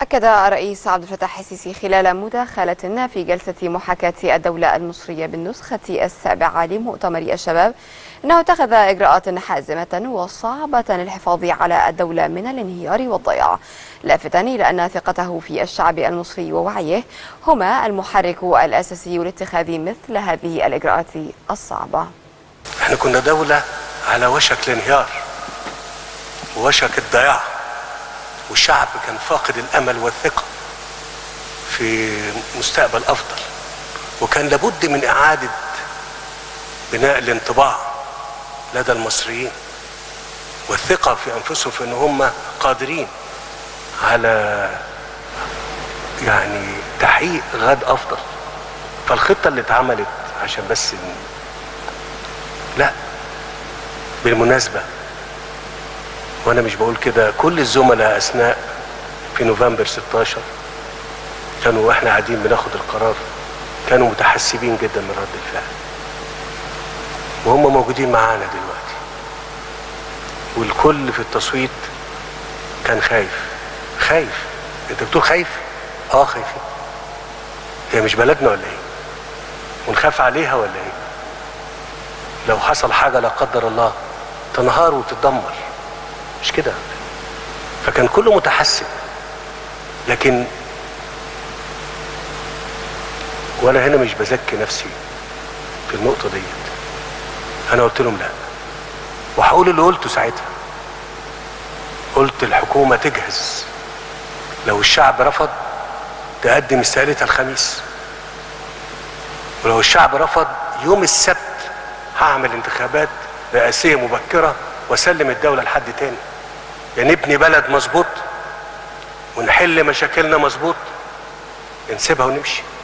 أكد الرئيس عبد الفتاح السيسي خلال مداخلة في جلسة محاكاة الدولة المصرية بالنسخة السابعة لمؤتمر الشباب أنه اتخذ إجراءات حازمة وصعبة للحفاظ على الدولة من الانهيار والضياع لافتا إلى أن ثقته في الشعب المصري ووعيه هما المحرك الأساسي لاتخاذ مثل هذه الإجراءات الصعبة احنا كنا دولة على وشك الانهيار ووشك الضياع والشعب كان فاقد الامل والثقه في مستقبل افضل وكان لابد من اعاده بناء الانطباع لدى المصريين والثقه في انفسهم في ان هم قادرين على يعني تحقيق غد افضل فالخطه اللي اتعملت عشان بس لا بالمناسبه وانا مش بقول كده كل الزملاء اثناء في نوفمبر 16 كانوا واحنا قاعدين بناخد القرار كانوا متحسبين جدا من رد الفعل وهم موجودين معانا دلوقتي والكل في التصويت كان خايف خايف انت بتقول خايف اه خايفين هي مش بلدنا ولا ايه ونخاف عليها ولا ايه لو حصل حاجه لا قدر الله تنهار وتتدمر مش كده فكان كله متحسن لكن وانا هنا مش بزكي نفسي في النقطه ديت انا قلت لهم لا وهقول اللي قلته ساعتها قلت الحكومه تجهز لو الشعب رفض تقدم استقالتها الخميس ولو الشعب رفض يوم السبت هعمل انتخابات رئاسيه مبكره واسلم الدوله لحد تاني يا يعني نبني بلد مظبوط ونحل مشاكلنا مظبوط نسيبها ونمشي